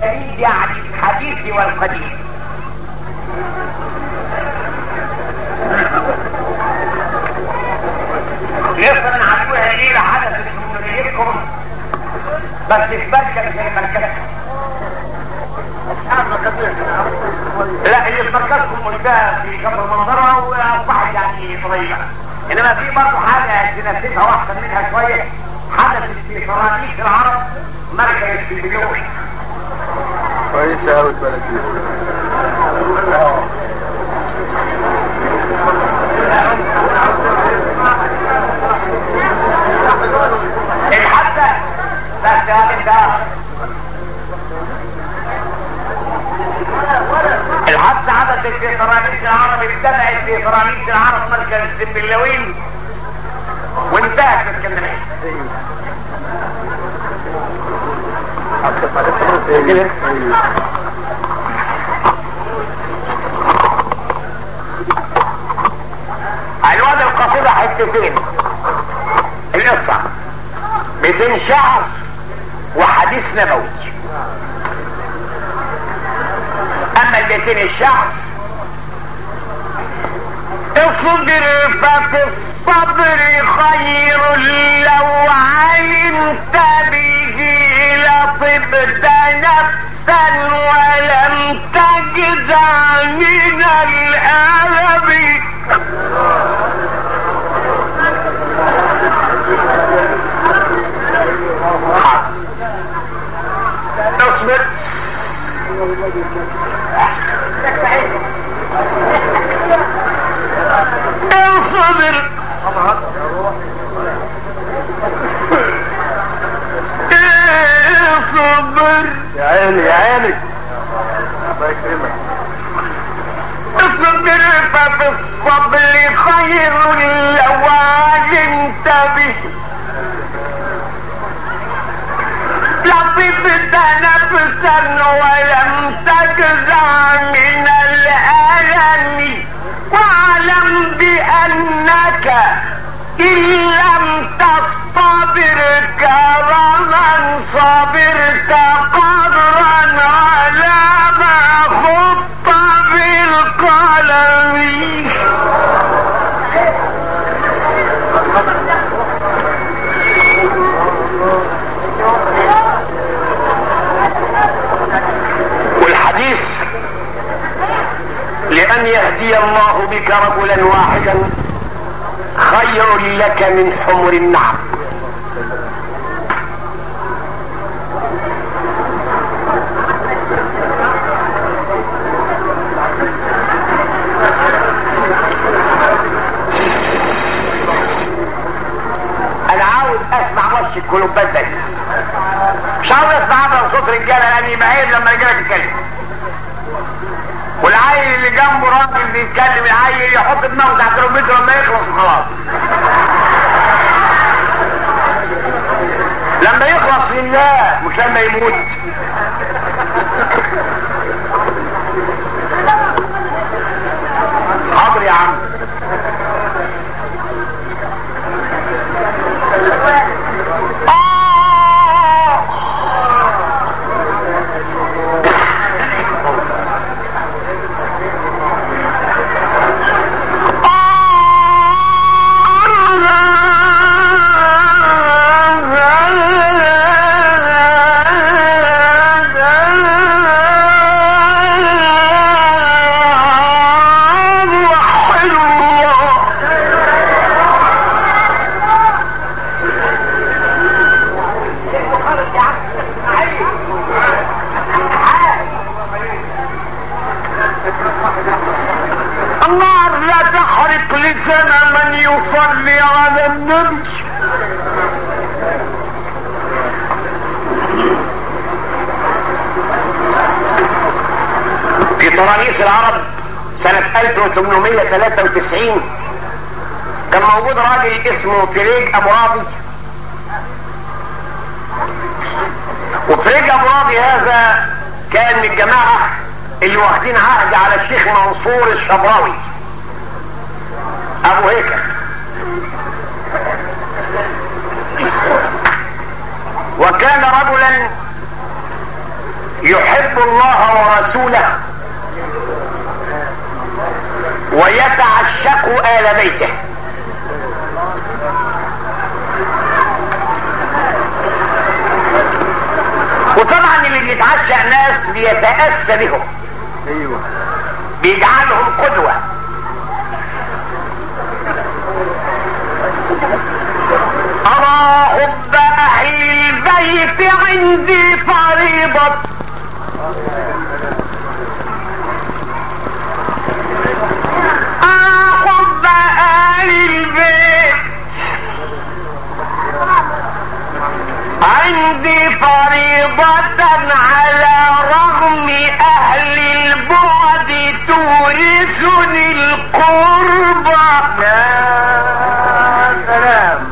الجديد يعني الحديث والقديم نقدر نعدوها ليلة حدثت من ليلكم بس في مركز زي مركزكم لا هي في مركزكم منتهى في كفر منظرة واصبحت يعني قريبة انما في برضه حاجة تناسبها واحدة منها شوية حدثت في فرانيس العرب مركز في مليون كويسة أوي اتولد الحادثة بس يا انت الحادثة حدثت في فرانيس العرب ابتدأت في فرانيس العرب مركز السنبلاوين وانتهت في اسكندرية كده عنوان القصيدة حتتين القصة 200 شعر وحديث نبوي اما ال 200 الشعر اصبر ففي الصبر خير لو علمت به لطبت نفسا ولم تجزع من الألم اصبر اصبر اصبر يا عيني يا عيني الله يكرمك اصبر ففي الصبر خير لو علمت به لطفت نفسا ولم تجزع من الألم واعلم بأنك إن لم تصطبر كرما صبرت قدرا على ما خط بالقلم والحديث لأن يهدي الله بك رجلا واحدا خير لك من حمر النعم انا عاوز اسمع وش الكلوبات بس مش عاوز اسمع ابرا صوت رجاله لاني بعيد لما الرجاله تتكلم والعيل اللي جنبه راجل بيتكلم العيل يحط دماغه تحت ركبته لما يخلص وخلاص لما يخلص لله مش لما يموت حاضر يا عم آه النار لا تحرق لسان من يصلي على النبي في طرابيس العرب سنة 1893 كان موجود راجل اسمه فريج ابو راضي وفريج ابو راضي هذا كان من الجماعة اللي واخدين عهد على الشيخ منصور الشبراوي ابو هيكل وكان رجلا يحب الله ورسوله ويتعشق آل بيته وطبعا اللي بيتعشق ناس بيتأسى بهم ايوه بيجعلهم قدوة أرى حب أهل البيت عندي فريضة أرى حب أهل البيت عندي فريضة على رغم أهل البعد تورثني القربى يا سلام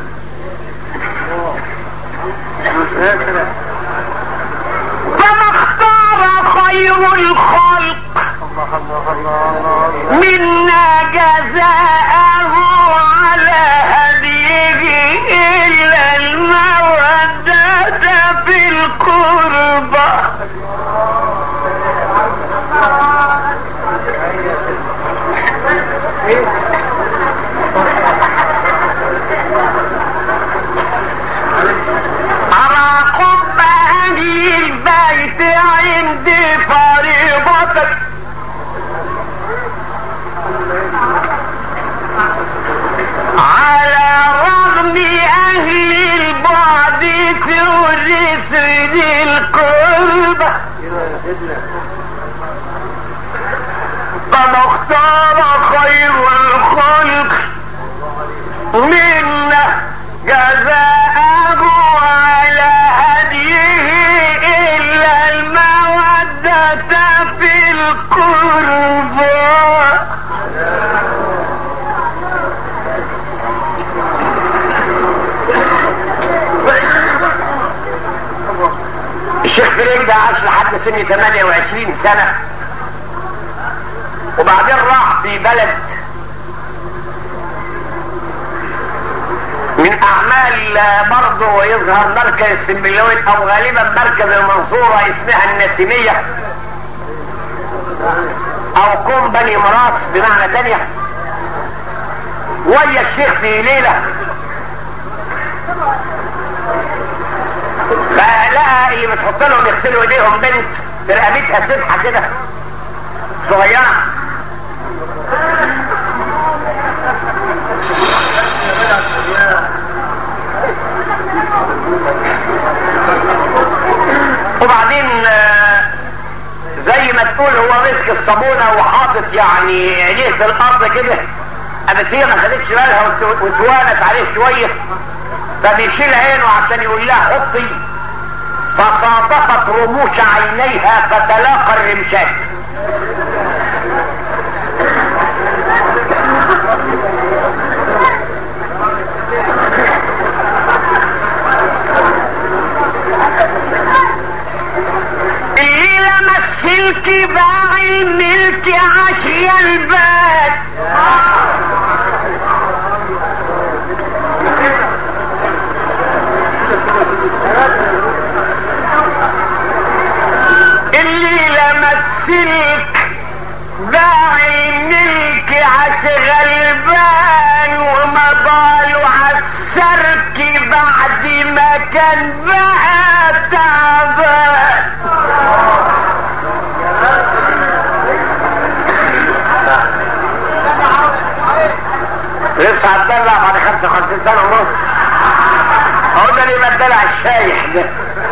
يا سلام فما اختار خير الخلق الله الله الله الله منا جزاءه على هديه إلا المودة في القربى أرى قب أهل البيت عندي فريضة على رغم أهل البعد تورثني القربة كده يا سيدنا قد اختار خير الخلق منا جزاءه على هديه إلا المودة في القربى الشيخ فريد ده عاش لحد سن 28 سنة وبعدين راح في بلد من اعمال برضه يظهر مركز السنبلاوين او غالبا مركز المنصورة اسمها النسيمية او قوم بني مراس بمعنى تانية ويا الشيخ في ليلة فلقى اللي بتحط لهم يغسلوا ايديهم بنت في رقبتها سبحة كده صغيرة وبعدين آه، زي ما تقول هو مسك الصابونة وحاطط يعني عينيه في الارض كده قامت هي ما خدتش بالها وت- وتوالت عليه شوية فبيشيل عينه عشان يقول لها حطي فصادفت رموش عينيها فتلاقى الرمشان اللي لمس الكباع الملك عشي الباب اللي لمسلك باعي الملك عش غلبان وما ضالوا عالسرك بعد ما كان بقى تعبان لسه هتدلع بعد 55 سنة ونص هو ده اللي بدلع الشايح ده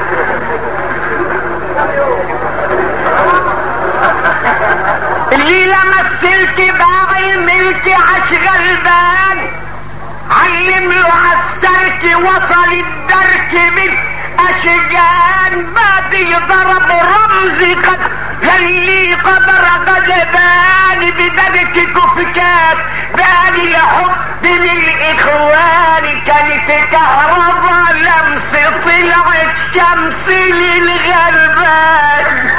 اللي لمس الكباع الملك عش غلبان علم له عالسرك وصل الدرك من اشجان بعد يضرب رمز قد يلي قدر غضبان بذلك كفكات بان الحب من الاخوان كانت كهربا لمس طلعت شمس للغلبان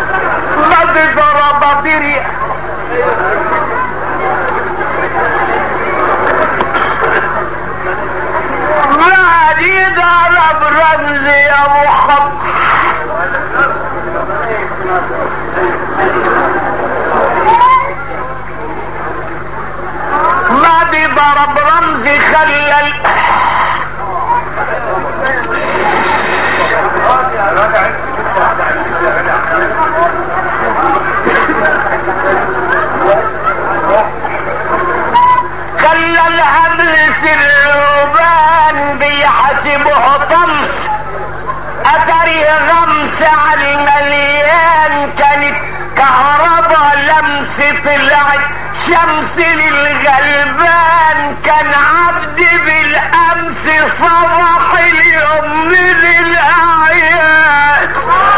قد ضرب بريء الرمز يا مخب بعد ضرب رمز خلل خلى الهبل في الروبان بيحسبه طمس اتري غمس على المليان كانت كهربا لمس طلعت شمس للغلبان كان عبد بالامس صباح اليوم من الاعياد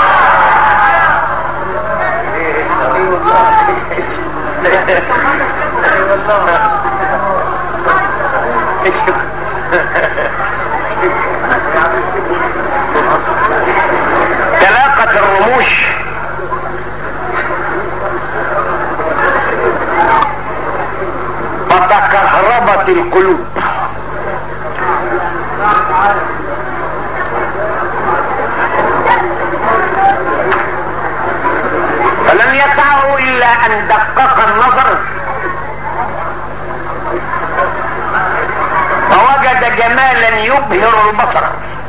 تلاقت الرموش فتكهربت القلوب فلم يسعه الا ان دقق النظر فوجد جمالا يبهر البصر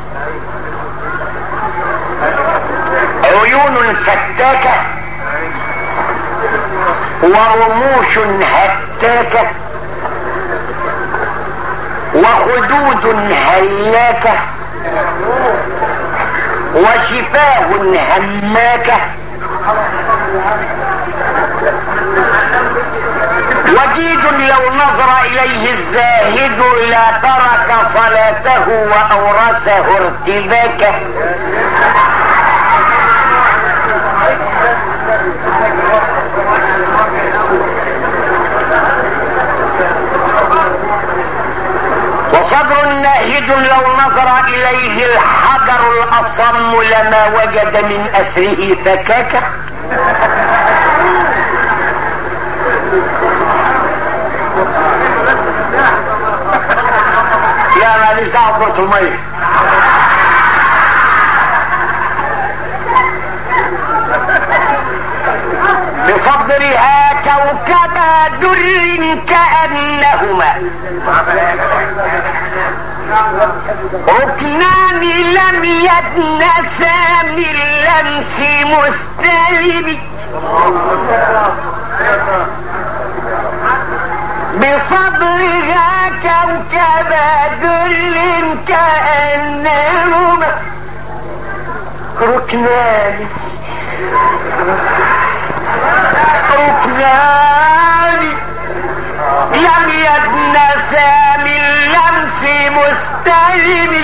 عيون فتاكة ورموش هتاكة وخدود هياكة وشفاه هماكة وجيد لو نظر اليه الزاهد لا ترك صلاته واورثه ارتباكه وصدر ناهد لو نظر اليه الحجر الاصم لما وجد من اثره فكاكه لا ماليش دعوه بكره الميه بصدرها كوكبا در كأنهما ركنان لم يتنسى من لمس مستلم بصدرها كوكبا در كأنهما ركنان ركنان لم يتنسى من لمس مستلم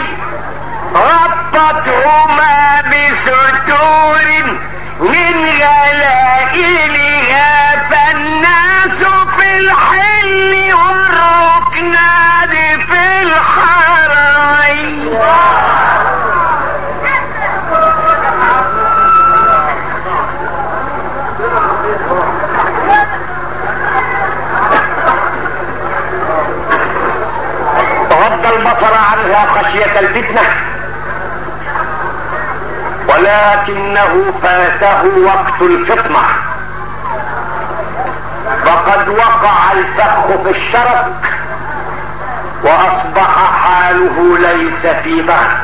غطتهما بستور من غلائلها فالناس في الحل والركنان في الحرين غض البصر عنها خشية الفتنة ولكنه فاته وقت الفطنة فقد وقع الفخ في الشرك واصبح حاله ليس في ضحك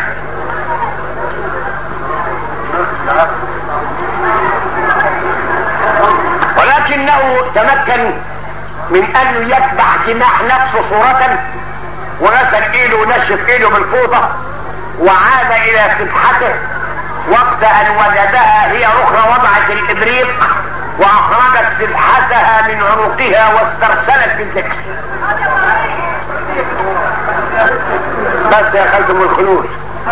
ولكنه تمكن من ان يتبع جناح نفسه صورة وغسل ايده ونشف ايده بالفوطة وعاد الى سبحته وقت ان وجدها هي اخرى وضعت الابريق واخرجت سبحتها من عنقها واسترسلت بالذكر بس يا خالتم الخلود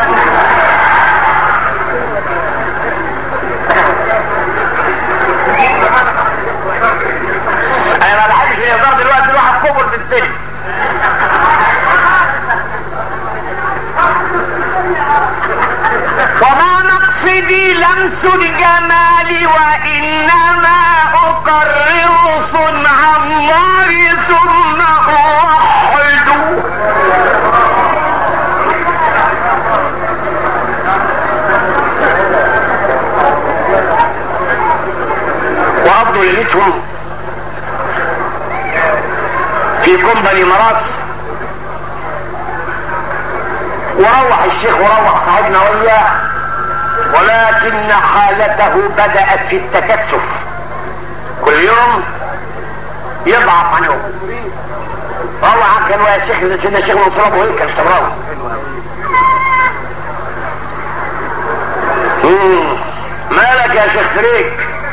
انا ما بحبش الهزار دلوقتي الواحد كبر في السن وما مقصدي لمس الجمال وانما اقرر صنع الله ثم اوحد بيتهم في كومباني مراس وروح الشيخ وروح صاحبنا وياه ولكن حالته بدأت في التكثف كل يوم يضعف عنه روح كان ويا شيخ سيدنا الشيخ منصور ابو هيكل تبراوي مالك يا شيخ فريك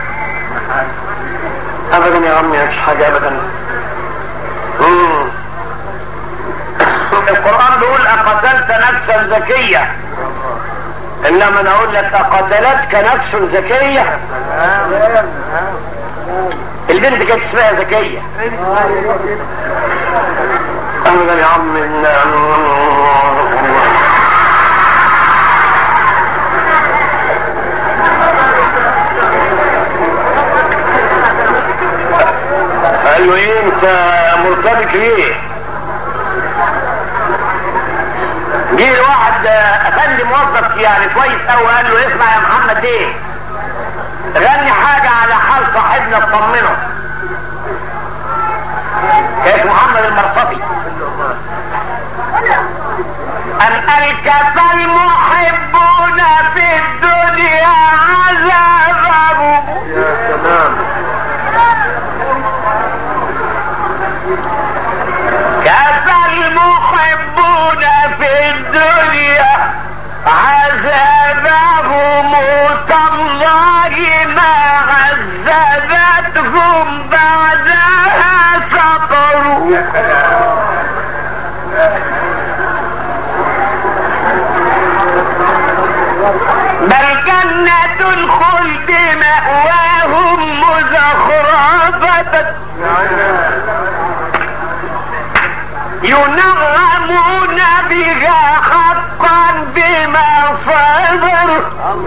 ابدا يا عمي مفيش حاجه ابدا مم. القرآن بيقول أقتلت نفسا زكية إنما أنا أقول لك أقتلتك نفس زكية البنت كانت اسمها زكية أبدا يا عم قال له ايه انت مرتبك ليه جه واحد افندي موظف يعني كويس قوي قال له اسمع يا محمد ايه غني حاجة على حال صاحبنا اطمنه كان محمد المرصفي أن الكف المحبون في الدنيا عذابهم يا سلام كف المحبون في الدنيا عذابهم تالله ما عذبتهم بعدها سطروا بل جنة الخلد مأواهم مزخرفة ينغمون بها حقا بما صبر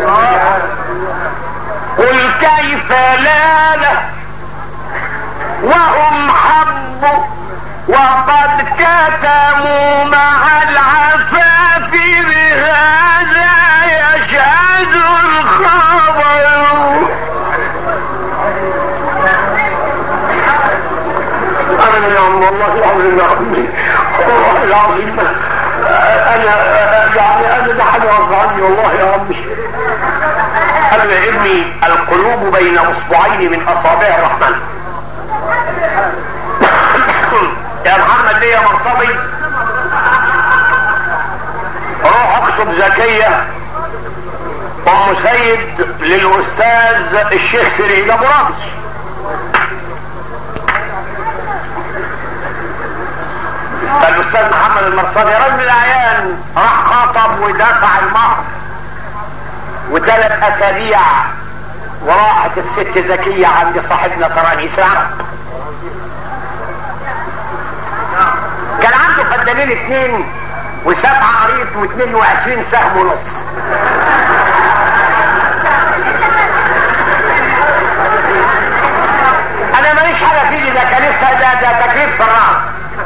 قل كيف لا له وهم حبوا وقد كتموا مع العفاف بهذا يشهد الخبر أنا يا عم والله العظيم يا عمي والله العظيم أنا يعني أنا ده حاجة غصب عني والله يا عمي قال يا ابني القلوب بين أصبعين من أصابع الرحمن يا محمد ليه يا مرصبي روح اكتب زكية ام سيد للاستاذ الشيخ فريد ابو رامز فالاستاذ محمد المرصدي رجل الاعيان راح خطب ودفع المهر وثلاث اسابيع وراحت الست زكية عند صاحبنا ترانيس العرب كان عنده فدانين اتنين وسبعة قريط واثنين وعشرين سهم ونص انا ماليش حاجة في ايدي ده كلفة ده ده تكليف صراحة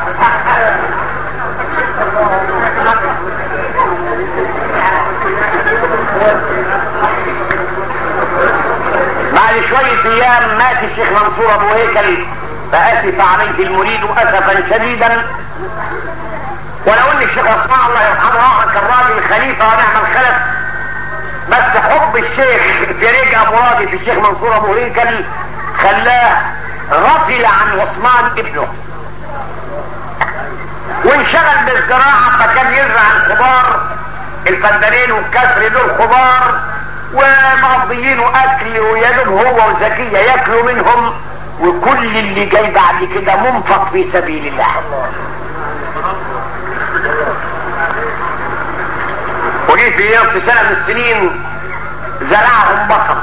بعد شوية ايام مات الشيخ منصور ابو هيكل فاسف عليه المريد اسفا شديدا ولو ان الشيخ اسماء الله يرحمه كان راجل خليفة ونعم الخلف بس حب الشيخ فريج ابو راضي في الشيخ منصور ابو هيكل خلاه غفل عن عثمان ابنه وانشغل بالزراعة فكان يزرع الخضار الفدانين والكسر دول خضار ومقضيينه اكل ويدوب هو وزكية ياكلوا منهم وكل اللي جاي بعد كده منفق في سبيل الله وجي في يوم في سنة من السنين زرعهم بصل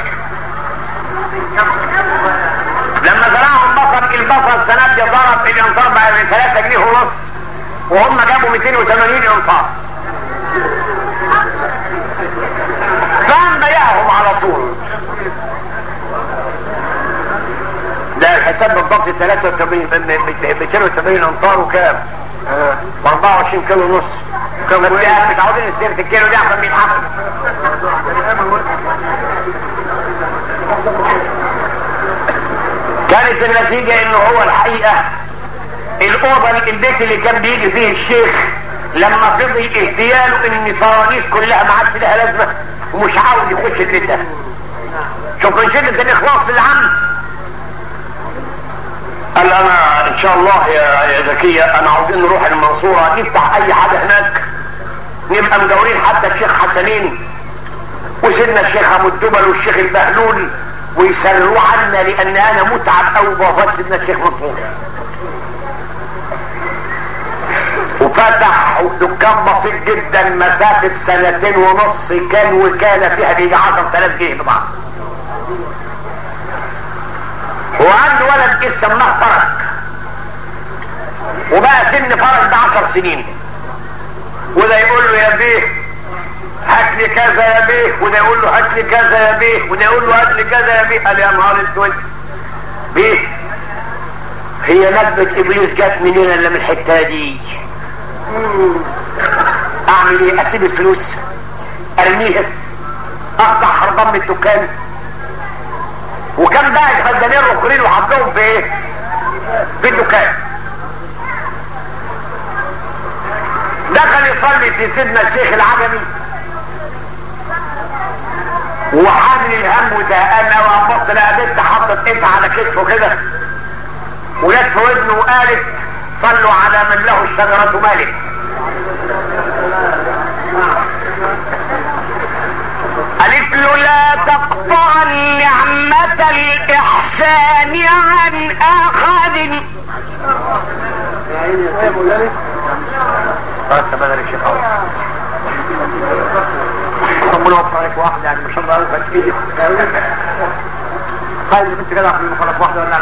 لما زرعهم بصل البصل السنة دي ضرب الانطار بقى ب 3 جنيه ونص وهم جابوا 280 انطار فقام بيعهم على طول ده الحساب بالضبط 83 280 امتار وكام؟ ب 24 كيلو ونص كم بس يعني متعودين السيرة الكيلو دي عشان بيتحفظ كانت النتيجة انه هو الحقيقة الاوضة البيت اللي كان بيجي فيه الشيخ لما فضي اهتياله ان الفوانيس كلها ما عادش لها لازمة ومش عاوز يخش البيت ده شوف من شدة الاخلاص للعم قال انا ان شاء الله يا يا زكية انا عاوزين نروح المنصورة نفتح اي حاجة هناك نبقى مدورين حتى الشيخ حسنين وسيدنا الشيخ ابو الدبل والشيخ البهلول ويسروا عنا لان انا متعب قوي بوفاه سيدنا الشيخ منصور وفتح دكان بسيط جدا مسافة سنتين ونص كان وكالة فيها بيجي 10000 جنيه ببعض وعنده ولد جه سماه فرج وبقى سن فرج ده 10 سنين وده يقول له يا بيه هات لي كذا يا بيه وده يقول له هات لي كذا يا بيه وده يقول له هات لي كذا يا بيه قال يا نهار اسود بيه هي نكبة ابليس جت منين الا من الحتة دي اعمل ايه اسيب الفلوس ارميها اقطع حربان من الدكان وكان بقى الفدانين الاخرين وحطهم في ايه في الدكان دخل يصلي في سيدنا الشيخ العجمي وحامل الهم وزهقان قوي بص لقى بنت حطت ايدها على كتفه كده وجت في ودنه وقالت صلوا على من له الشجرة مالك قالت له لا تقطع نعمة الإحسان عن أحد خلاص يا بدر الشيخ ربنا يوفق عليك واحد يعني ما شاء الله قلبك فيه خالد انت كده عشان خلاص واحده ولا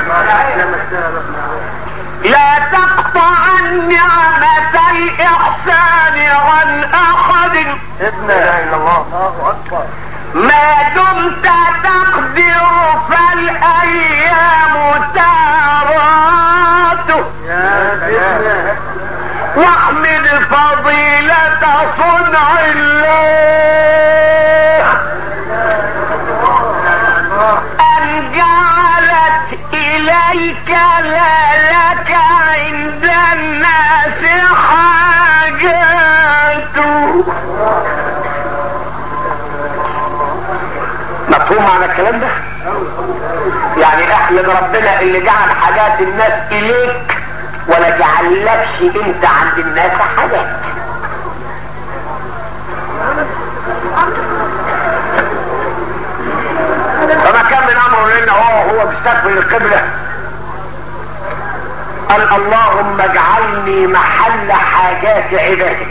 لا تقطع نعمة الإحسان عن أحد لا اله الا الله الله اكبر ما دمت تقدر فالأيام تارات يا سيدنا واحمد فضيلة صنع الله أن جعلت إليك لا لك عند الناس حاجات مفهوم معنى الكلام ده؟ يعني احمد ربنا اللي جعل حاجات الناس إليك ولا جعلكش انت عند الناس حاجات فما كان من امره لنا هو هو بيستقبل القبلة قال اللهم اجعلني محل حاجات عبادك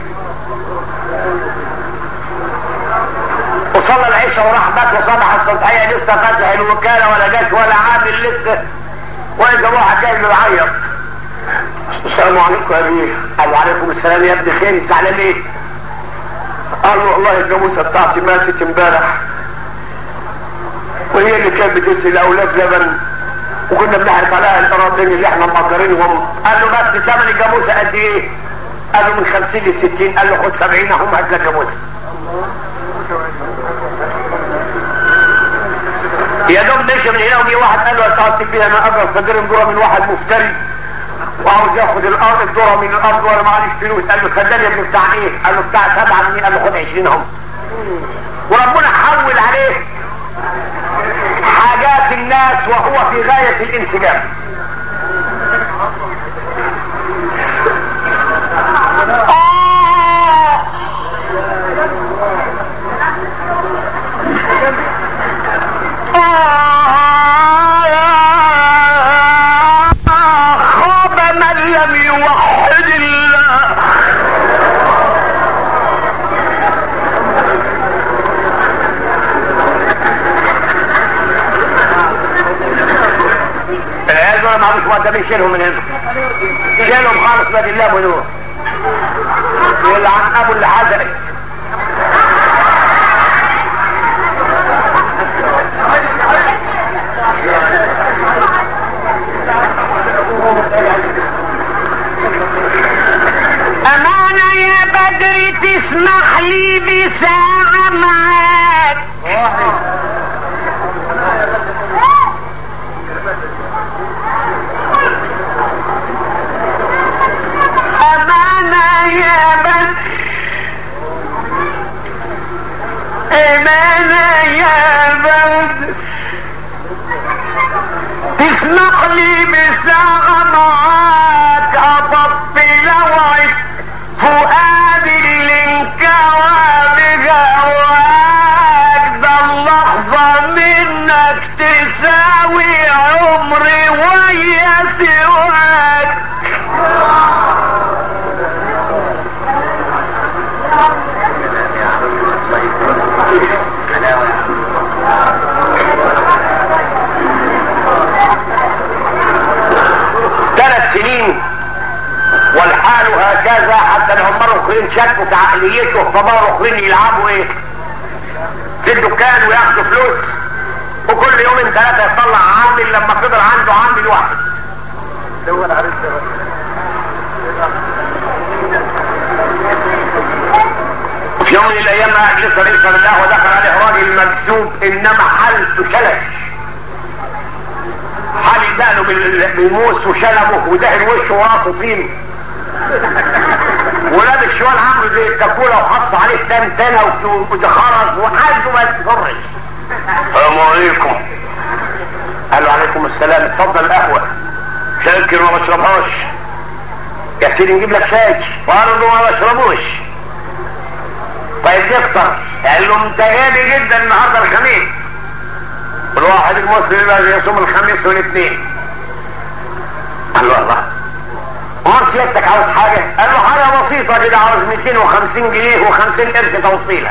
وصلى العشاء وراح بات وصبح الصبحية لسه فاتح الوكالة ولا جاش ولا عامل لسه واذا واحد جاي بيعيط السلام عليكم يا ابي قال وعليكم السلام يا ابني خير انت على ايه قال له والله الجاموسه بتاعتي ماتت امبارح وهي اللي كانت بتسقي الاولاد لبن وكنا بنحرق عليها القراطين اللي احنا مقدرينهم قال له بس ثمن الجاموسه قد ايه قال له من 50 ل 60 قال له خد 70 اهم هات لك جاموسه يا دوب مشي من هنا وجي واحد قال له يا سعاده البيه انا اجر فجر ذره من واحد مفتري وعاوز ياخد الارض الذره من الارض وانا معيش فلوس قال له خدني يا ابني بتاع ايه؟ قال له بتاع 7 جنيه قال له خد 20 اهم وربنا حول عليه حاجات الناس وهو في غايه الانسجام آه آه خاب من لم يوحد الله العيال دول معلوش مقدمين شيلهم من هنا شيلهم خالص بدل الله بدون يلعن ابو اللي حزنت أمانة يا بدر تسمح لي بساعة معاك حاله هكذا حتى العمال الاخرين شكوا في عقليته فبقوا الاخرين يلعبوا ايه في الدكان وياخدوا فلوس وكل يومين ثلاثة يطلع عامل لما فضل عنده عامل واحد دول على الشباب في يوم من الايام قاعد لسه لسه بالله ودخل عليه راجل مكسوب انما حالته شلل حال دقنه بال- بالموس وشلبه ودهن وشه وراسه طين ولابس شوال عامله زي الكاكولا وحط عليه تنتنه وت- وتخرج وحالته ما تفرج السلام عليكم قال له عليكم السلام اتفضل القهوه شاكر ما بشربهاش يا سيدي نجيب لك شاي برضه ما بشربوش طيب نفطر قال له انت غالي جدا النهارده الخميس الواحد المسلم يبقى يصوم الخميس والاثنين قال له الله امال سيادتك عاوز حاجه؟ قال له حاجه بسيطه كده عاوز 250 جنيه و50 قرش توصيلك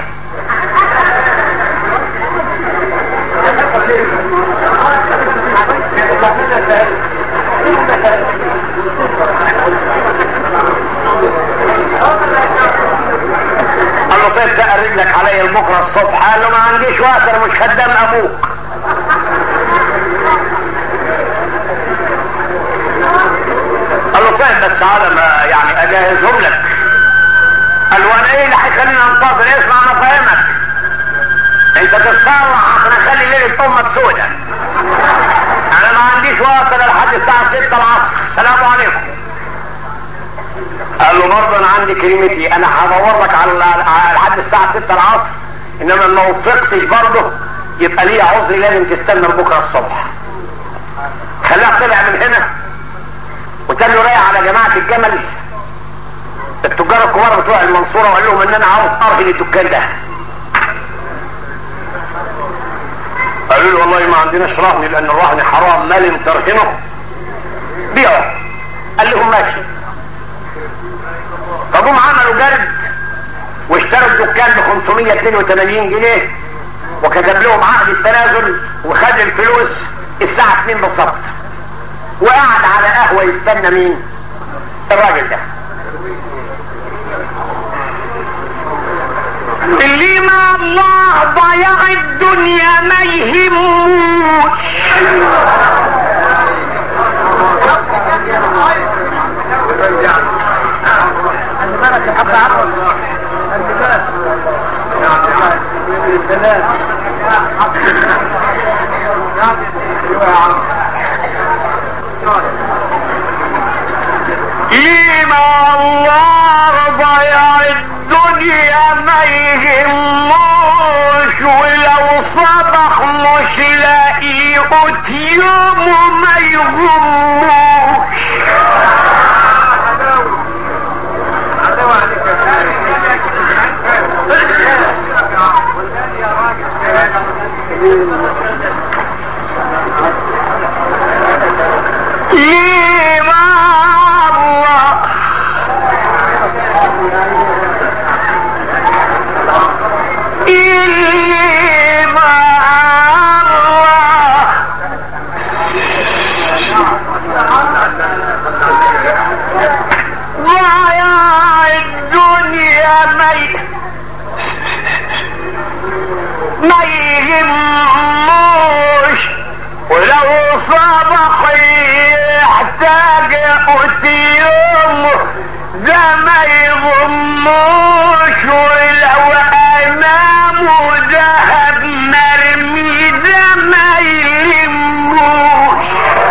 قال له طيب تقل رجلك عليا بكره الصبح قال له ما عنديش وقت انا مش خدام ابوك قال له طيب بس على ما يعني اجهزهم لك قال له انا ايه اللي هيخليني انتظر اسمع انا فاهمك انت تتصرح عشان اخلي ليله امك سودة انا ما عنديش وقت انا لحد الساعه 6 العصر السلام عليكم قال له برضه انا عندي كلمتي انا هدور لك على على- لحد الساعه 6 العصر انما ما وفقتش برضه يبقى ليا عذر لازم تستنى لبكره الصبح خلاه طلع من هنا وكان له رايح على جماعه الجمل التجار الكبار بتوع المنصوره وقال لهم ان انا عاوز ارهن الدكان ده قالوا له والله ما عندناش رهن لان الرهن حرام ما لم ترهنه بيعه قال لهم ماشي فجم عملوا جرد واشتروا الدكان ب 582 جنيه وكتب لهم عقد التنازل وخد الفلوس الساعة 2 بالظبط وقعد على قهوة يستنى مين؟ الراجل ده اللي مع الله ضيع الدنيا ما يهموش خلي بالك يا حب عبد خلي بالك السلام ايوه يا عم لما الله ضيع الدنيا ما يهموش ولو صبح مش لاقي قوت يومه ما يغموش عدوا عليك لما الله إلي ما الله ضيع الدنيا ما ي- ما يهموش ولو صبح يحتاج قوت يومه ده ما يضموش ولو امامه ذهب مرمي ده ما يلموش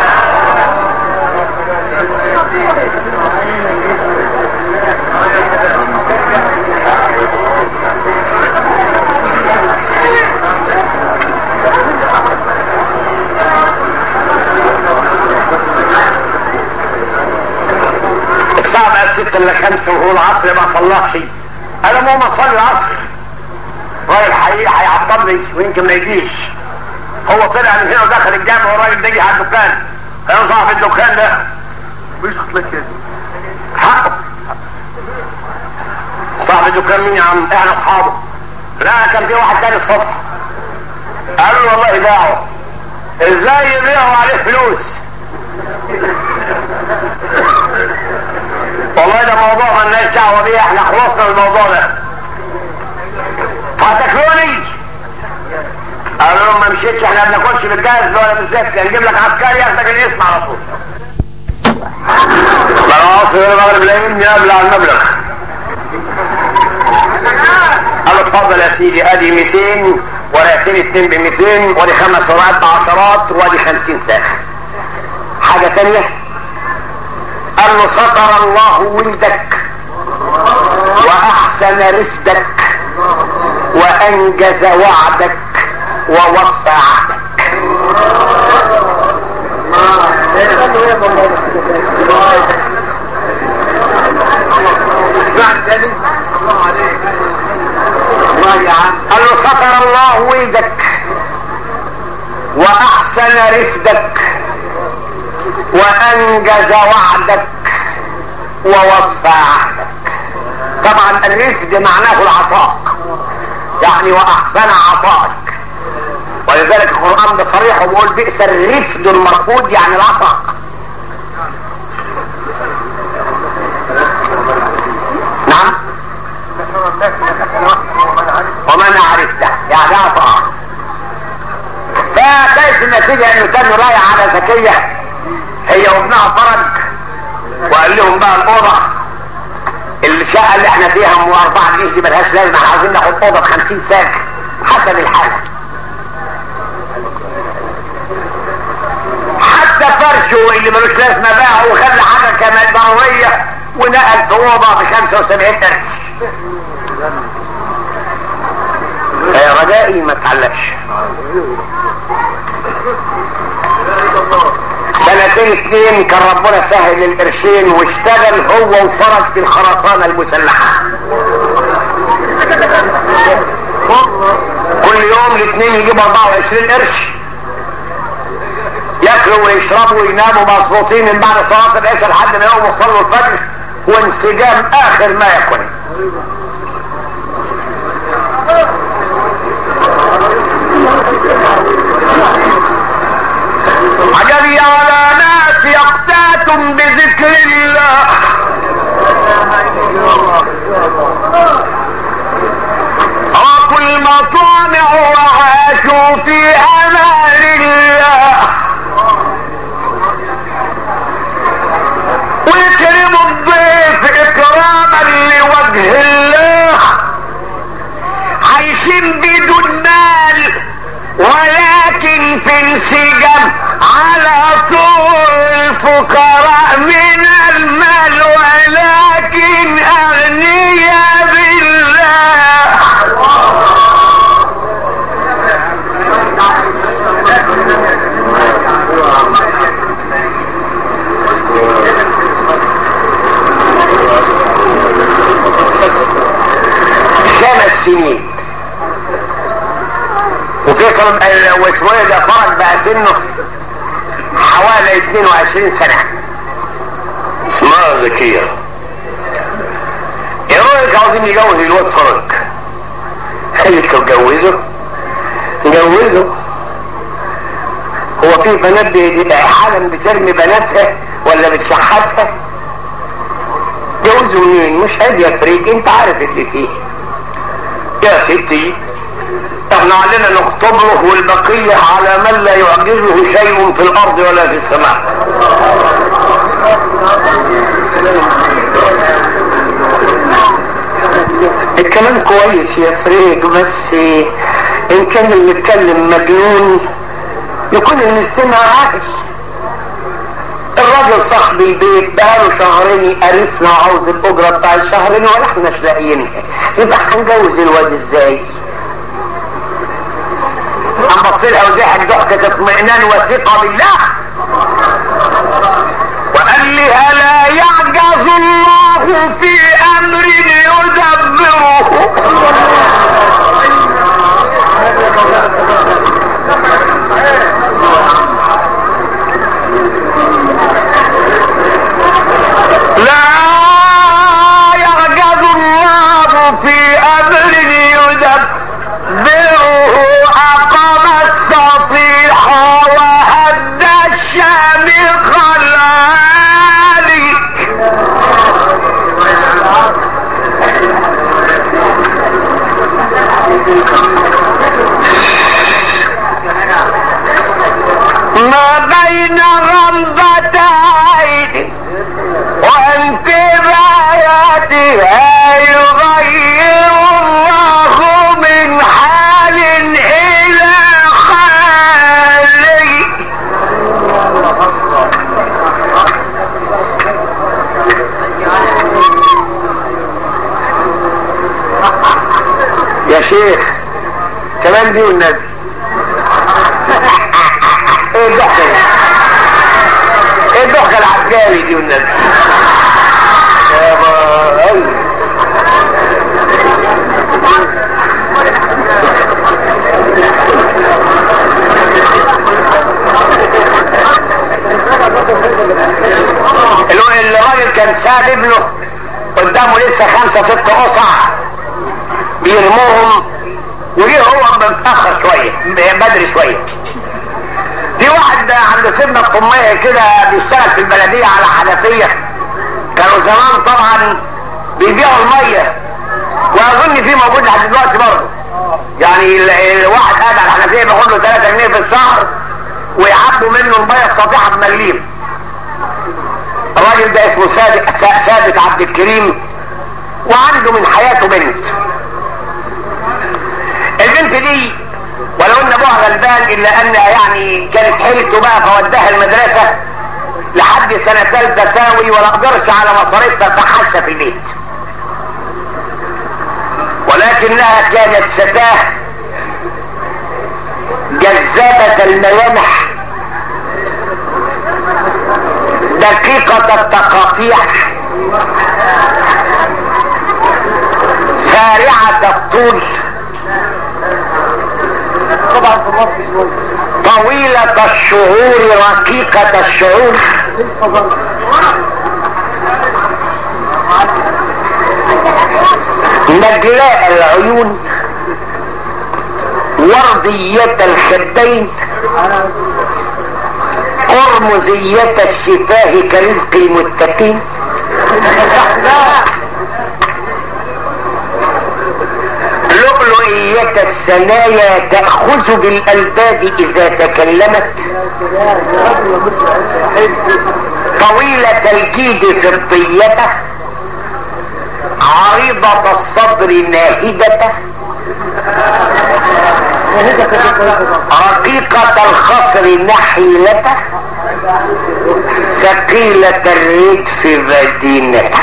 الساعة بقت ستة الا خمسة وهو العصر ما صلاش انا مو ما اصلي العصر الراجل حقيقي هيعطلني ويمكن ما يجيش هو طلع من هنا ودخل الجامع والراجل ده جه على الدكان كان صاحب الدكان ده بيسقط لك كده حقه صاحب الدكان مين يا عم احنا اصحابه لا كان في واحد تاني الصبح قالوا له والله باعه ازاي يبيعوا عليه فلوس والله ده موضوع مالناش دعوه بيه احنا خلصنا من الموضوع ده هتاكلوني قالوا لهم ما مشيتش احنا ما بناكلش بالجاهز ولا بالزفت نجيب لك عسكري ياخدك الاسم على طول خلاص المغرب لاقيني قبل على المبلغ قال له اتفضل يا سيدي ادي 200 ورقتين اتنين ب 200 وادي خمس ورقات بعشرات وادي 50 ساخ حاجه تانيه قال له ستر الله ولدك واحسن رفدك وانجز وعدك ووفى عهدك قال له ستر الله ولدك واحسن رفدك وانجز وعدك ووفى عهدك طبعا الرفد معناه العطاء يعني واحسن عطائك ولذلك القرآن بصريح وبيقول بئس الرفد المرفوض يعني العطاء نعم ومن عرفته يعني عطاء فكيف النتيجة انه كان رايح على زكية هي وابنها فرج وقال لهم بقى الأوضة الشقة اللي احنا فيها ام أربعة جنيه دي ملهاش لازمة احنا عايزين ناخد أوضة ب 50 ساك حسب الحالة حتى فرشه اللي ملوش لازمة باعه وخلى حاجة كمان ضرورية ونقل في أوضة ب 75 قرش يا رجائي ما تعلقش سنتين اتنين كان ربنا سهل القرشين واشتغل هو وفرج في الخرسانة المسلحة كل يوم الاثنين يجيب 24 قرش ياكلوا ويشربوا ويناموا مظبوطين من بعد صلاة العشاء لحد ما يقوموا يصلوا الفجر وانسجام اخر ما يكون عجبي على ناس يقتاتم بذكر الله راكوا المطامع وعاشوا في امان الله ويكرموا الضيف اكراما لوجه الله عايشين بدون مال ولكن في انسجام على طول الفقراء من المال ولكن اغنياء بالله خمس سنين وفيصل واسمه ايه ده فرج بقى سنه حوالي 22 سنة اسمها ذكية ايه رأيك عاوزين يجوز الواد فرج قالت له جوزه جوزه هو في بنات بي- حالا بترمي بناتها ولا بتشحتها جوزه مين مش عيب يا فريق انت عارف اللي فيه يا ستي احنا علينا نخطب له والبقية على من لا يعجزه شيء في الارض ولا في السماء الكلام كويس يا فريق بس ان كان اللي يتكلم مجنون يكون المستمع عاقل الراجل صاحب البيت بقاله شهرين يقرفنا وعاوز الاجره بتاع الشهرين ولا احناش لاقيينها يبقى هنجوز الواد ازاي؟ قام بص لها وضحك ضحكة اطمئنان وثقة بالله وقال لها لا يعجز الله في امر يدبره لا يعجز الله في امر يدبره اقام السطيح وهد الشامخ العالي بآياتها يغير الله من حال إلى حال يا شيخ كمان دي والنبي ايه الضحكة دي؟ ايه الضحكة العجالي دي والنبي يابا أوي. الو- الراجل كان ساب ابنه قدامه لسه خمسة ست قصع بيرموهم وجه هو متأخر شوية بدري شوية في واحد عند سيدنا الطمية كده بيشتغل في البلدية على حنفية كانوا زمان طبعا بيبيعوا المية واظن في موجود لحد دلوقتي برضه يعني ال- الواحد قاعد على الحنفية بياخد له 3 جنيه في الشهر ويعبوا منه المية السطيحة بمليم الراجل ده اسمه ثابت ثابت عبد الكريم وعنده من حياته بنت البنت دي ولو ان ابوها غلبان الا انها يعني كانت حيلته بقى فوداها المدرسه لحد سنه ثالثه ثانوي ولا قدرش على مصاريفها فحشه في البيت ولكنها كانت فتاه جذابه الملامح دقيقة التقاطيع سارعة الطول طبعا في مصر شوية طويلة الشعور رقيقة الشعور لسه برضه نجلاء العيون وردية الخدين قرمزية الشفاه كرزق المتقين لؤلؤية الثنايا تأخذ بالألباب إذا تكلمت يا سلام يا راجل يا مصر حلو طويلة الجيد فضيته عريضة الصدر ناهدة هدى كانت كويسة طبعا رقيقة الخصر نحيلته ثقيلة الردف بدينته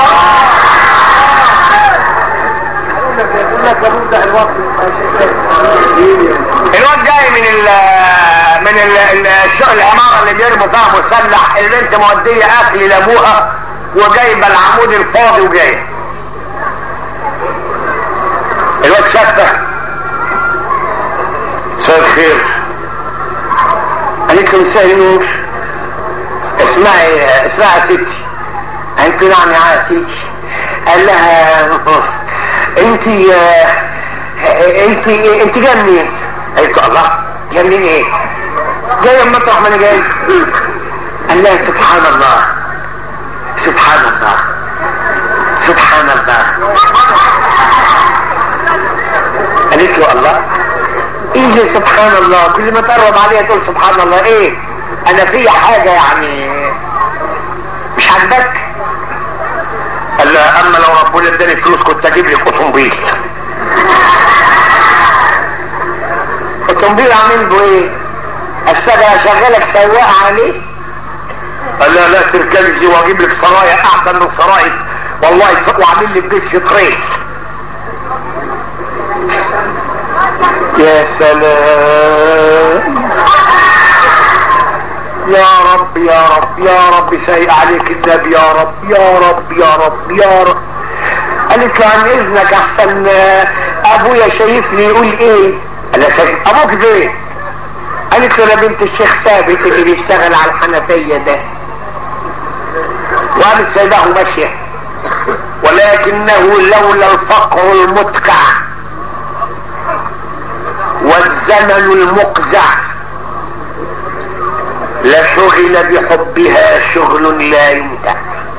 يقول لك يقول لك يا مبدع الوقت يا شيخ الواد جاي من ال من ال ال- الشغل العمارة اللي بيرموا فيها مسلح البنت مودية اكل لابوها وجايبة العمود الفاضي وجاية الواد شافه مساء الخير قالت له مساء النور اسمعي اسمعي يا ستي قالت له نعم يا سيدي قال لها انت انت انت جايه منين؟ قالت له الله جايه منين ايه؟ جايه من مطرح ما انا جاي قال لها سبحان الله سبحان الله سبحان الله قالت له الله ايه اللي سبحان الله كل ما تقرب عليها تقول سبحان الله ايه انا في حاجه يعني مش عاجبك قال لها اما لو ربنا اداني فلوس كنت اجيب لك اوتومبيل اوتومبيل اعمل به ايه اشتغل اشغلك سواق عليه قال لها لا تركبي واجيب لك سرايا احسن من سرايا والله واعمل لك بيت شطرين يا سلام يا رب يا رب يا رب سايق عليك النبي يا رب يا رب يا رب يا رب قالت له عن اذنك احسن آه، ابويا شايفني يقول ايه قال لها شايف ابوك فين قالت له انا بنت الشيخ ثابت اللي بيشتغل على الحنفيه ده وقامت سايباه ماشيه ولكنه لولا الفقر المتقع والزمن المقزع لشغل بحبها شغل لا يمتع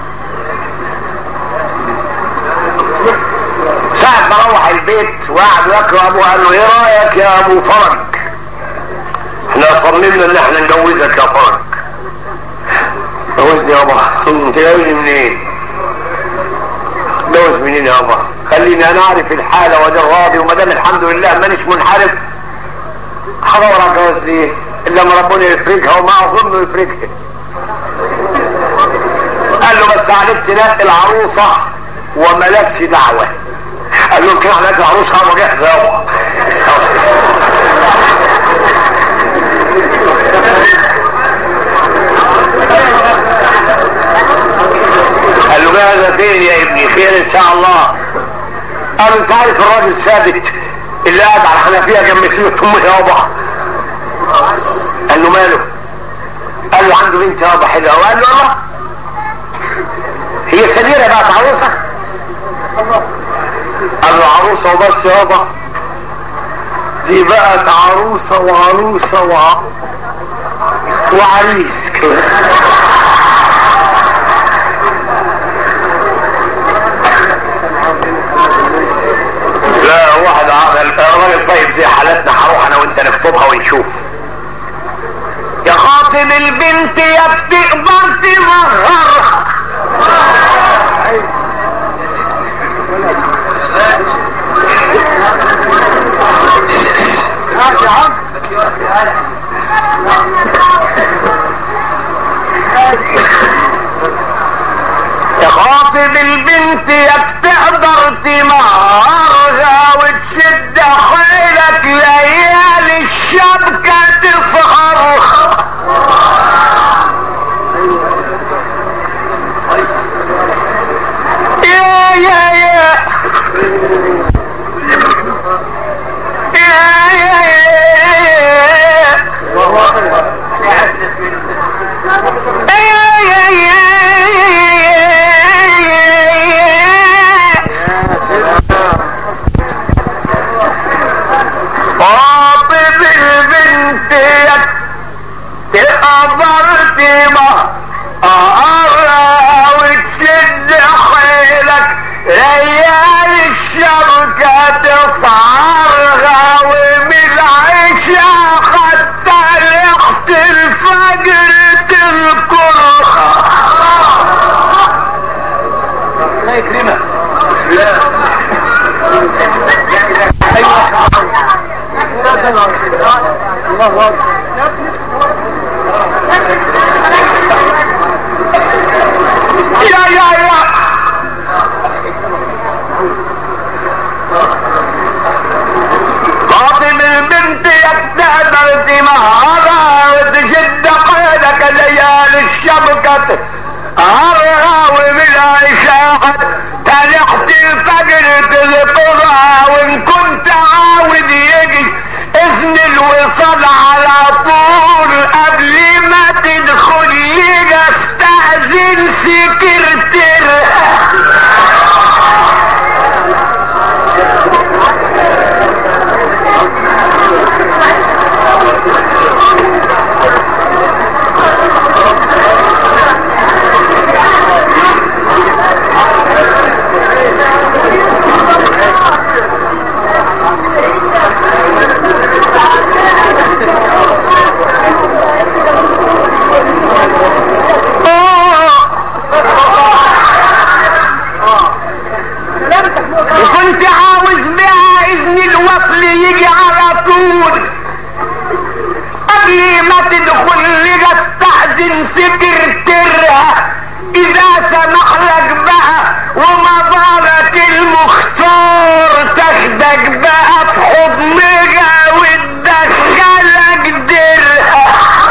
ساعة ما روح البيت وقعد يقرا ابوه قال له ايه رايك يا ابو فرج احنا صممنا ان احنا نجوزك يا فرج جوزني يابا انت جاي منين يابا خليني انا اعرف الحالة وده راضي وما دام الحمد لله مانيش منحرف هدور على الجواز ليه الا لما ربنا يفرجها وما اظن يفرجها قال له بس عليك تنقي العروسة وملكش دعوة قال له كده عليك العروسة هبقى جاهزة يابا قال له جاهزة فين يا ابني خير ان شاء الله قال له انت عارف الراجل ثابت اللي قاعد على الحنفية جنب سيرة امه يابا قال له ماله قال له عنده بنت يابا حلوه قال له الله هي سميرة بقت عروسة قال له عروسة وبس يابا دي بقت عروسة وعروسة وع... وعريس كمان لا واحد عقل راجل طيب زي حالتنا هروح انا وانت نخطبها ونشوف يا خاطب البنت يا بتقدر تمهرها يا خاطب البنت يا بتقدر تمهرها وتشد حيلك ليالي الشبكة تسهرها يا يا يا يا يا يا خاطب البنت تقدر تما أقرا وتشد حيلك ليالي الشبكة تصعرها ومن العشاء حتى لحت الفجر تذكرها الله يكرمك الله اكبر يا يا يا خاطب البنت يستقبل دماغها وتشد قيدك ليالي الشبكة أرها ومن عشاء تلحت الفجر تذكرها وإن كنت عاود يجي إذن الوصال على طول قبل ما تدخل يجي استأذن سكرتيرها وكنت عاوز بها اذن الوصل يجي على طول قبل ما تدخل لي استأذن سكرتيرها اذا سمح لك بقى ومضالك المختار تاخدك بقى في حضنها وتدخلك درها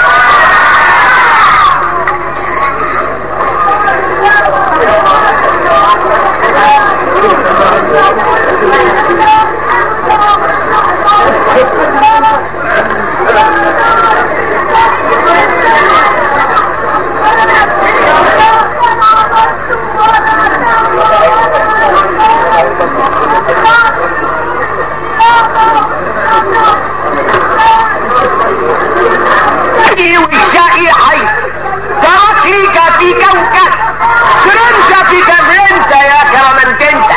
حي والشقي حي ترك ليك في كوكب كرمت في كبرنت يا كرمنت انت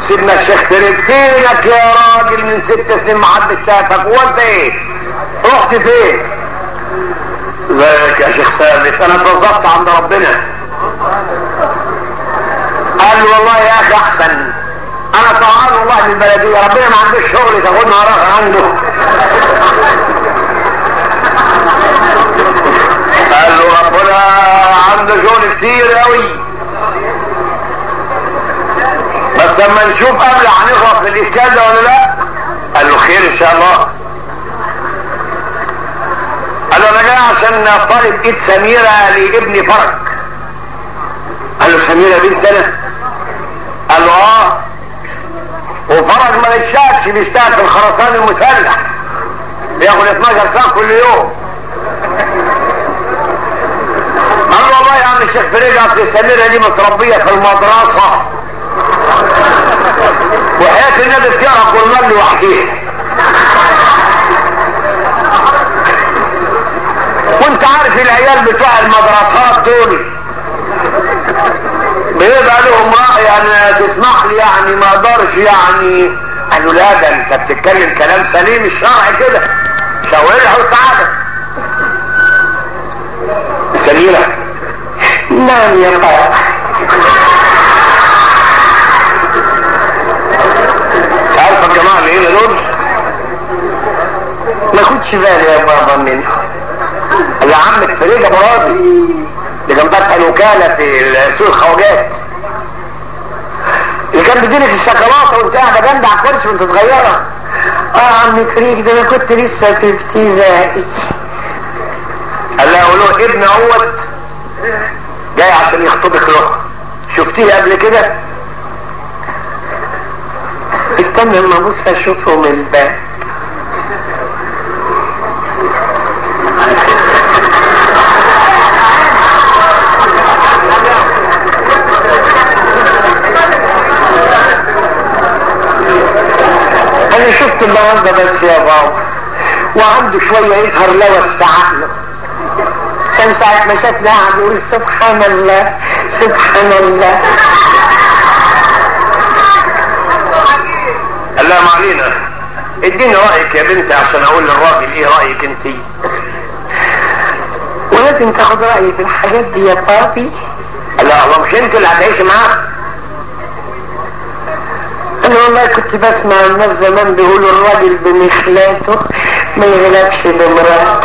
سيدنا الشيخ فريد فينك يا راجل من ست سنين ما حدش شافك وانت ايه رحت فين ازيك يا شيخ ثابت انا اتوظفت عند ربنا قال له والله يا اخي احسن انا طبعا والله من البلديه ربنا ما عندوش شغل تاخدنا وراك عنده قال له ربنا عنده شغل كتير قوي بس لما نشوف قبل هنغلط في الاشكال ده ولا لا قال له خير ان شاء الله قال له انا جاي عشان طالب ايد سميره لابني فرج قال له سميره بنت انا قال له اه وفرج ما يتشافش بيشتغل في الخرسان المسلح بياخد 12 ساعه كل يوم قال له والله يا عم الشيخ فريد اصل سميره دي متربيه في المدرسه وحياة النبي بتعرف والمال لوحديها وانت عارف العيال بتوع المدرسات دول بيبقى لهم رأي يعني تسمح لي يعني ما اقدرش يعني قالوا لا ده انت بتتكلم كلام سليم الشرع كده شاورها وتعالى سميرة نعم يا بابا عارفه الجماعه اللي هنا دول ما خدش بالي يا بابا منه اللي عمك فريد ابو راضي اللي كان فاتح الوكاله في سوق الخواجات اللي كان بيديلك الشوكولاته وانت قاعده جنبي على الكرسي وانت صغيره اه عم فريد ده انا كنت لسه في ابتدائي قال لها له ابن اهوت جاي عشان يخطبك له شفتيه قبل كده استنى لما ابص اشوفه من الباب انا شفت النهارده بس يا بابا وعنده شويه يظهر لوس في عقله كان ساعة ما شافنا قاعد يقول سبحان الله سبحان الله قال لها ما علينا اديني رايك يا بنتي عشان اقول للراجل ايه رايك انت ولازم تاخد رايي في الحاجات دي يا بابي قال لها الله مش انت اللي هتعيشي معاه انا والله كنت بسمع الناس زمان بيقولوا الراجل بمخلاته ما يغلبش بمراته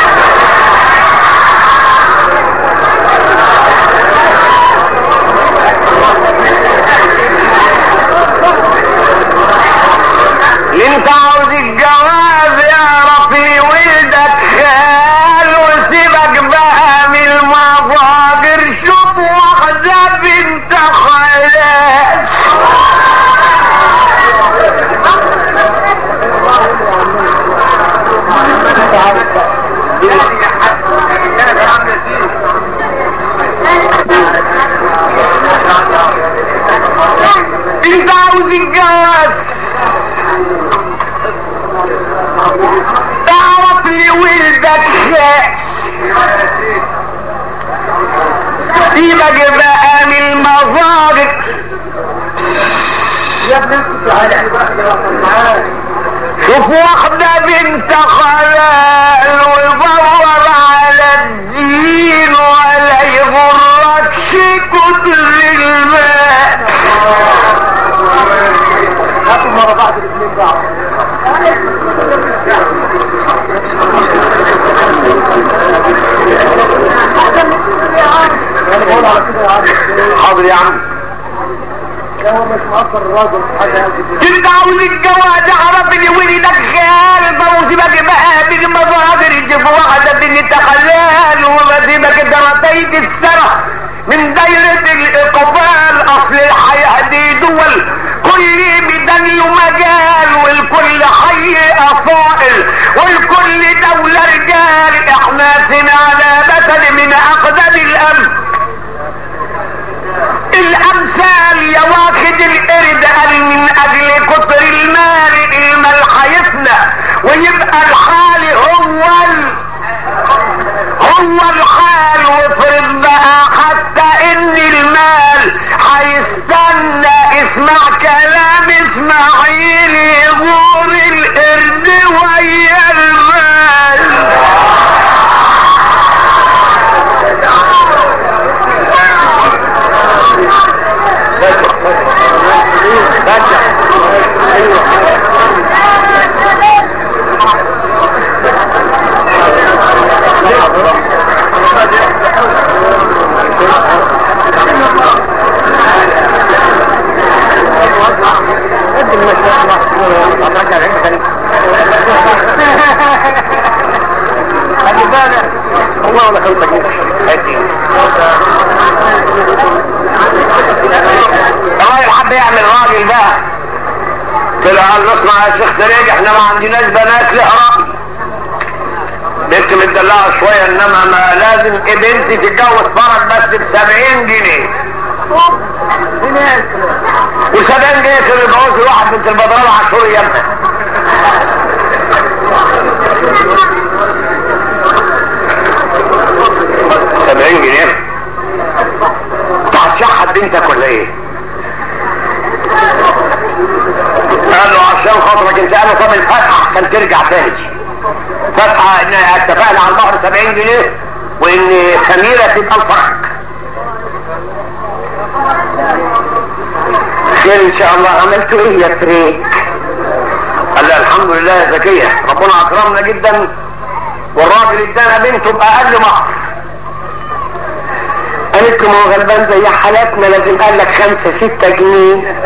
انت عاوز الجواز يعرف ولدك خال وسيبك بقى من المظاهر شوف واحدة بنت خالات انت عاوز الجواز تعرف لي ولدك خال سيبك بقى من المظاهر شوف واحدة بنت خلال ودور على الدين ولا يغركش كتر المال هاتوا مرة بعد الاثنين بعض انا بقول على كده يا عم حاضر يا عم لا هو مش مقصر الراجل في حاجه هذه انت عاوز الجواز اعرف لي ولدك خال فوزبك بقى من المظاهر يجيب واحدة بنت خلال وما سيبك انت رطيت السنة من دايرة الاقبال اصل الحياة دي دول كل ميدان له مجال والكل حي اصائل والكل دولة رجال احنا سنا على مثل من اقدم الامن الامثال يا واخد القرد قال من اجل كتر المال المال هيفنى ويبقى الحال هو جنيه ولا خمسة جنيه الراجل حب يعمل راجل بقى طلع قال نسمع يا شيخ دريج احنا ما عندناش بنات لها راجل بنت مدلعه شويه انما ما لازم بنتي تتجوز فرج بس ب 70 جنيه و70 جنيه كانوا يتجوزوا واحد بنت البدران 10 ايامها سبعين جنيه انت هتشحت بنتك ولا ايه؟ قال له عشان خاطرك انت قال له طب الفتحه احسن ترجع تاني فتحه ان اتفقنا على البحر 70 جنيه وان خميره تبقى الفرق خير ان شاء الله عملتوا ايه يا فريق قال له الحمد لله يا زكيه ربنا اكرمنا جدا والراجل ادانا بنته باقل مهر قالت له ما هو غلبان زي حالاتنا لازم قال لك خمسة ستة جنيه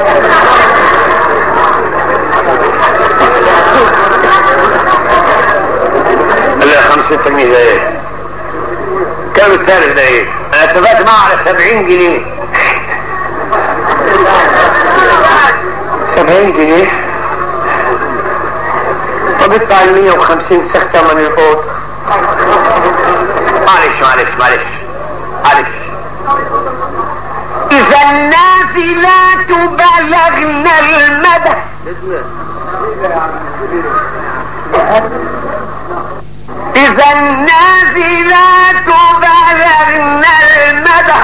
قال لها خمسة ستة جنيه ده ايه؟ كام الثالث ده ايه؟ انا اتفقت معه على سبعين جنيه سبعين جنيه طب ادفع ال 150 سخ ثمن الأوضة معلش معلش معلش معلش إذا النافلات بلغن المدى إذا النافلات بلغن المدى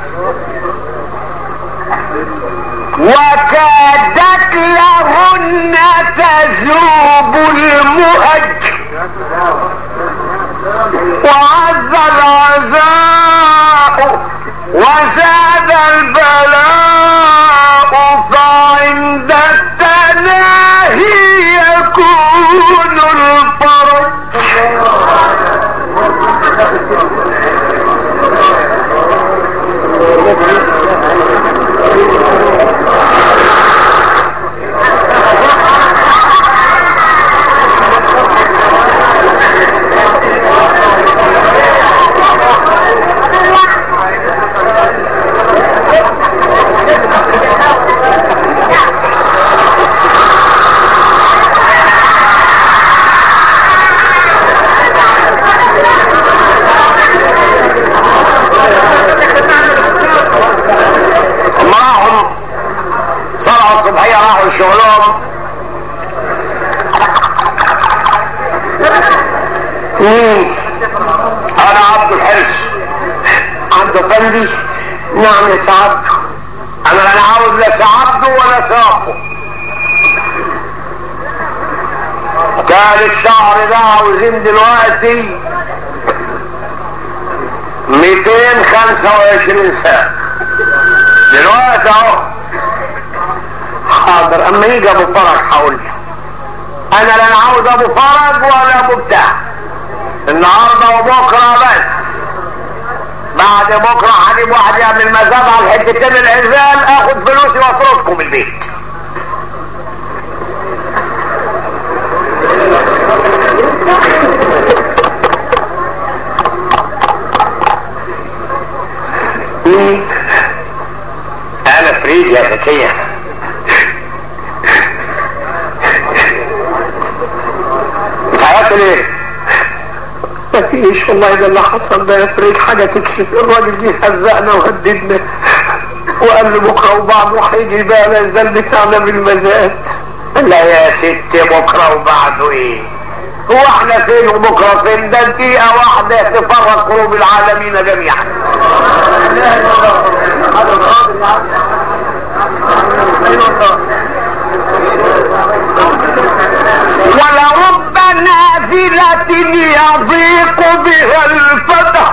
وكادت لهن تذوب المهج وعز العزاء وزاد البلاء فعند التناهي يكون الفرج معهم صلعوا الصبحية راحوا شغلهم مين؟ انا عبد الحرس عبد افندي نعم يا سعادته انا لا عاوز لا سعادته ولا ساقه تالت شهر ده عاوزين دلوقتي 225 ساعة دلوقتي اهو حاضر اما يجي ابو فرج هقول له انا لا عاوز ابو فرج ولا ابو بتاع النهارده وبكره بس بعد بكره هجيب واحد يعمل مزاد على حتتين العزال اخد فلوسي واطردكم البيت انا فريد يا زكية بتعيط ليه مفيش والله ده اللي حصل ده يا فريد حاجة تكشف الراجل جه هزقنا وهددنا وقال لي بكرة وبعده هيجي بقى العزال بتاعنا بالمزاد لا يا ست بكرة وبعده ايه هو احنا فين وبكرة فين ده دقيقة واحدة تفرق قلوب العالمين جميعا ولرب نافلة يضيق بها الفتى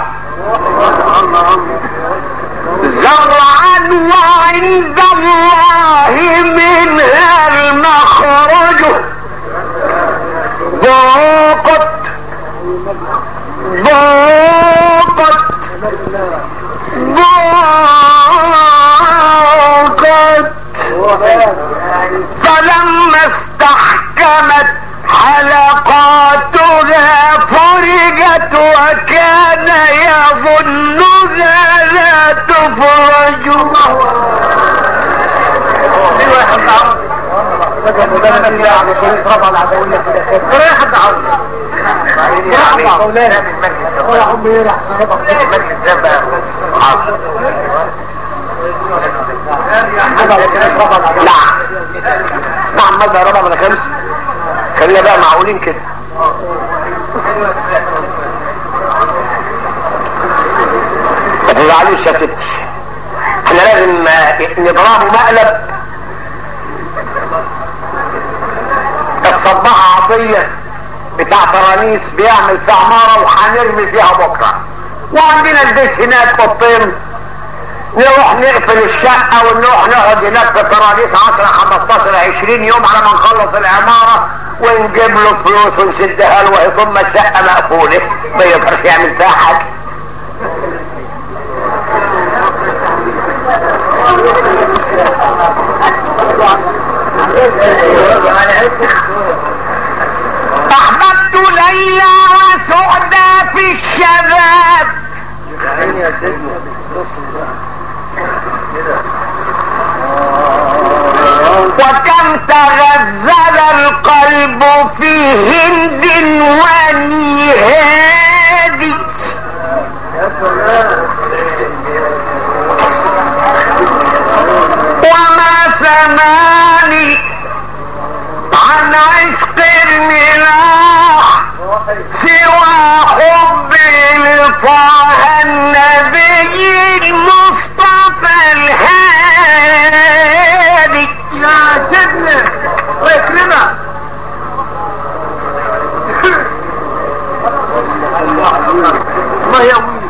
زرعا وعند الله منها المخرج ضاقت ضاقت ضاقت فلما استحكمت حلقاتها فرجت وكان النهى لا تفرج ايوه يا حاج عمرو ده انا يا عم شريف رفع العدويه كده يا حاج عمرو يا عم مولانا يا عم ايه احنا رفع المجلس ده بقى حاضر نعم نعم ماذا ربع من خمس خلينا بقى معقولين كده ما تزعلوش يا ستي احنا لازم آه، نضربه مقلب الصباح عطية بتاع فرانيس بيعمل في عمارة وهنرمي فيها بكرة وعندنا البيت هناك اوضتين نروح نقفل الشقة ونروح نقعد هناك في فرانيس 10 15 20 يوم على ما نخلص العمارة ونجيب له فلوس ونسدها له وهي ثم الشقة مقفولة ما يقدرش يعمل فيها حاجة احببت ليلى وسعدى في الشباب وكم تغزل القلب في هند ونهاد وما سماني عن عشق الملاح سوى حبي لطه النبي المصطفى الهادي يا سيدنا ويكرمك الله يقويك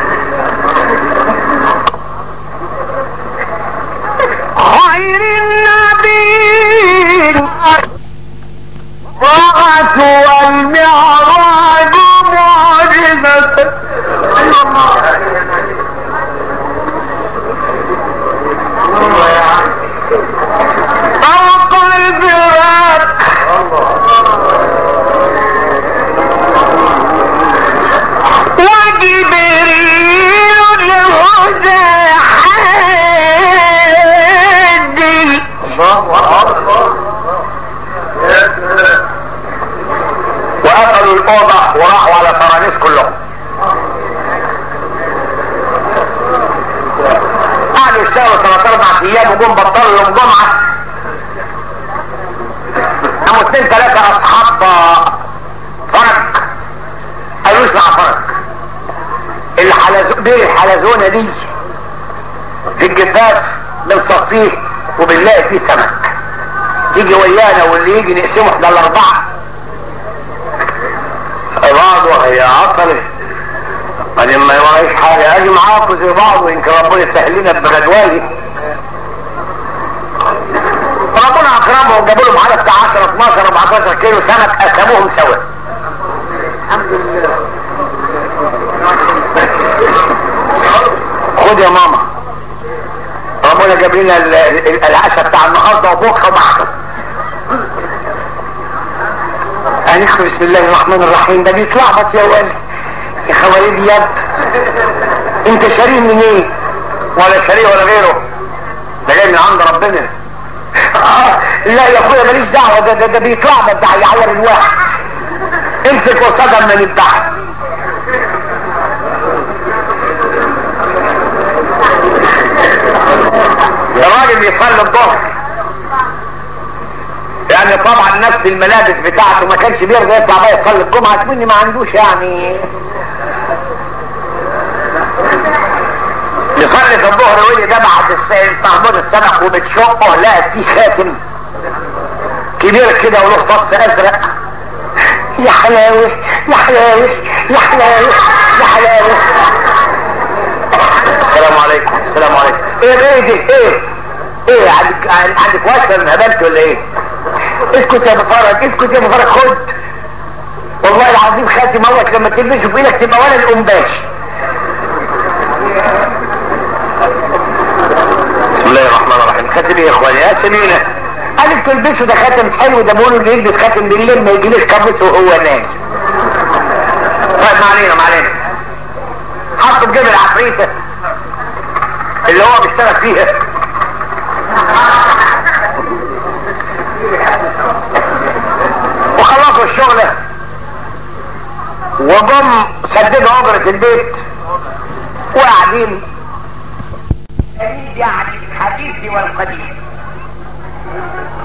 خير النبي الطاعة والمعراج معجزة فوق البراق وجبريل الهدى حادي وقفلوا الأوضة وراحوا على فرانيس كلهم قعدوا يشتغلوا ثلاث أربع أيام وجم بطلوا يوم جمعة قاموا اتنين تلاتة أصحاب آه، فرج قالوا اسمع فرج الحلزو... بير الحلزونة دي في الجفاف بنصفيه وبنلاقي فيه سمك تيجي ويانا واللي يجي نقسمه احنا الأربعة بعض وهي عطلة بعدين ما يورايش حاجة اجي معاكم زي بعض ويمكن ربنا يسهل لنا بغدوالي ربنا اكرمهم جابوا لهم عدد بتاع 10 12 14 كيلو سمك قسموهم سوا خد يا ماما ربنا جاب لنا ال- ال- العشاء بتاع النهارده وبكره وبعده هنخ بسم الله الرحمن الرحيم ده بيتلخبط يا ولد يا خواليد يد انت شاريه من ايه ولا شاريه ولا غيره ده جاي من عند ربنا آه لا يا اخويا ماليش دعوه ده ده, ده بيتلخبط ده هيعور الواحد امسك قصادها من البحر الراجل بيصلي الظهر يعني طبعا نفس الملابس بتاعته ما كانش بيرضى يطلع بقى يصلي الجمعه مني ما عندوش يعني يصلي في الظهر ويجي ده بعد الس- طهبون السمك وبتشقه لقى فيه خاتم كبير كده وله فص ازرق يا حلاوه يا حلاوه يا حلاوه يا حلاوه السلام عليكم السلام عليكم ايه ايه دي ايه ايه عندك عندك واسع من هبلت ولا ايه اسكت يا ابو فرج اسكت يا ابو فرج خد والله العظيم خاتم اهوت لما تلبسه في ايدك تبقى ولا القماش بسم الله الرحمن الرحيم خاتم ايه يا اخواني يا سمينه قالك تلبسه ده خاتم حلو ده بيقولوا اللي يلبس خاتم بالليل ما يجيليش كبسه وهو نايم طيب ما علينا ما علينا حطه في جيب العفريته اللي هو بيشتغل فيها وخلصوا الشغلة وجم سددوا اجرة البيت وقاعدين دليل يعني الحديث والقديم